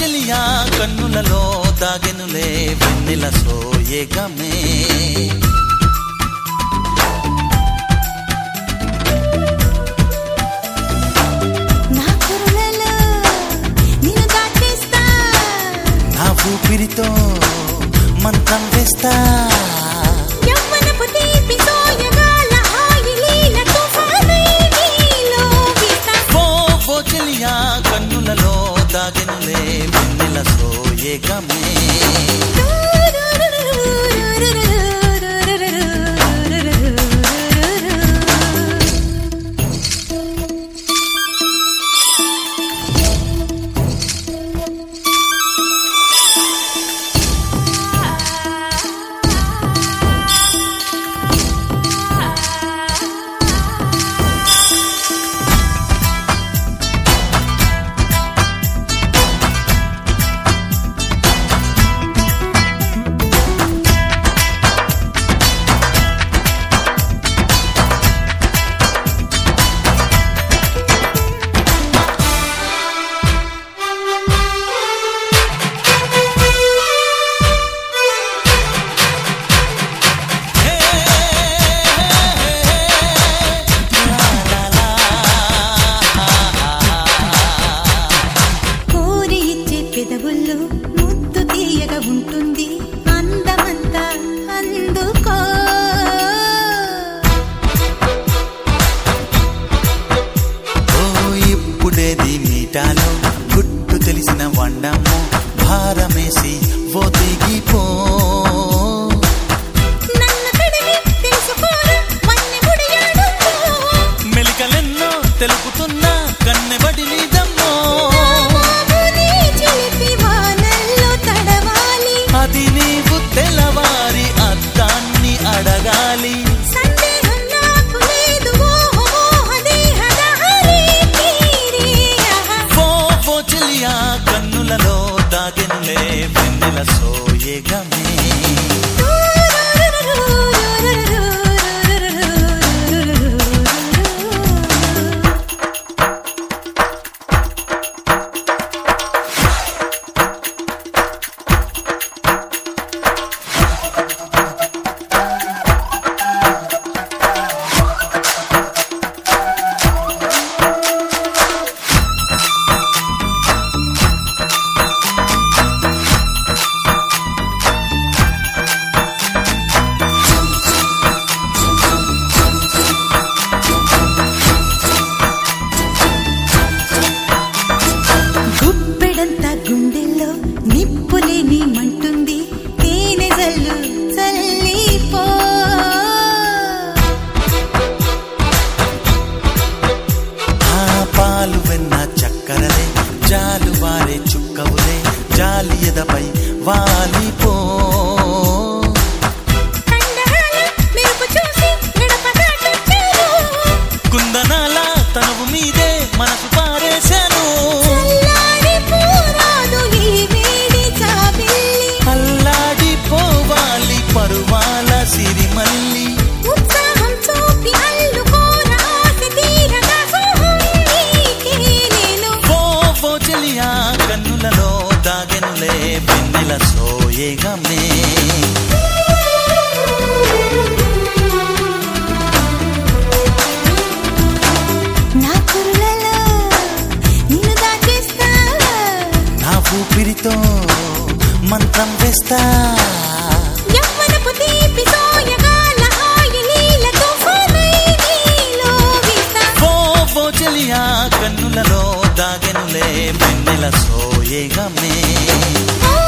చెలియా కన్నులలో దాగెనులే వెన్నెల సోయేగమే నా కురులలో నిన్ను దాచేస్తా నా ఊపిరితో మంత్రం వేస్తా యవ్వనపు తీపి సోయగాల హాయి లీల తుఫానై నీలో వీస్తా. ఓ ఓ చెలియా కన్నులలో దాగెనులే వెన్నెల సోయేగమే కోరి ఇచ్చే పెదవుల్లో ముద్దు తీయగా ఉంటుంది అందమంతా అందుకో ఓ ఇప్పుడేది మీటాలో గుట్టు తెలిసిన వండము భారమేసి ఓ దిగిపో నన్ను తడివి తెలుసుకోరా వన్నె ముడియాడుకో మెలికలెన్నో తెలుపుతున్నా కన్నెబడి నీదమ్మో బాబుని చిలిపి వానల్లో తడవాలి అది నీవు తెల్లవారి అద్దాన్ని అడగాలి సందేహం నాకు లేదు ఓహో మోహ దేహదారి తీరి ఆహా. ఓ ఓ చెలియా కన్నులలో దాగెనులే వెన్నెల సోయేగమే గుప్పెడంత గుండెల్లో నిప్పులేని మంటుంది తేనె జల్లు చల్లిపో ఆ పాలు వెన్న చక్కరలే జాలు వారే చుక్కవులే జాలి ఎదపై వాలిపో కండరాల మెరుపు చూసి గడపదాటొచ్చాను కుందనాల తనువు మీదే మనసు పారేశాను చల్లారి పోరాదు ఈ వేడి చాబిల్లి అల్లాడి పోవాలి పరువాల సిరిమల్లి ఉత్సాహం చూపి అల్లుకోరా ఆశ తీరగా సోహం నీకే నేను ఓ ఓ చెలియా కన్నులలో దాగెనులే వెన్నెల సోయేగమే నా కురులలో నిన్ను దాచేస్తా నా ఊపిరితో మంత్రం వేస్తా యవ్వనపు తీపి సోయగాల హాయి లీల తుఫానై నీలో వీస్తా. ఓ ఓ చెలియా కన్నులలో దాగెనులే వెన్నెల సోయేగమే ఓ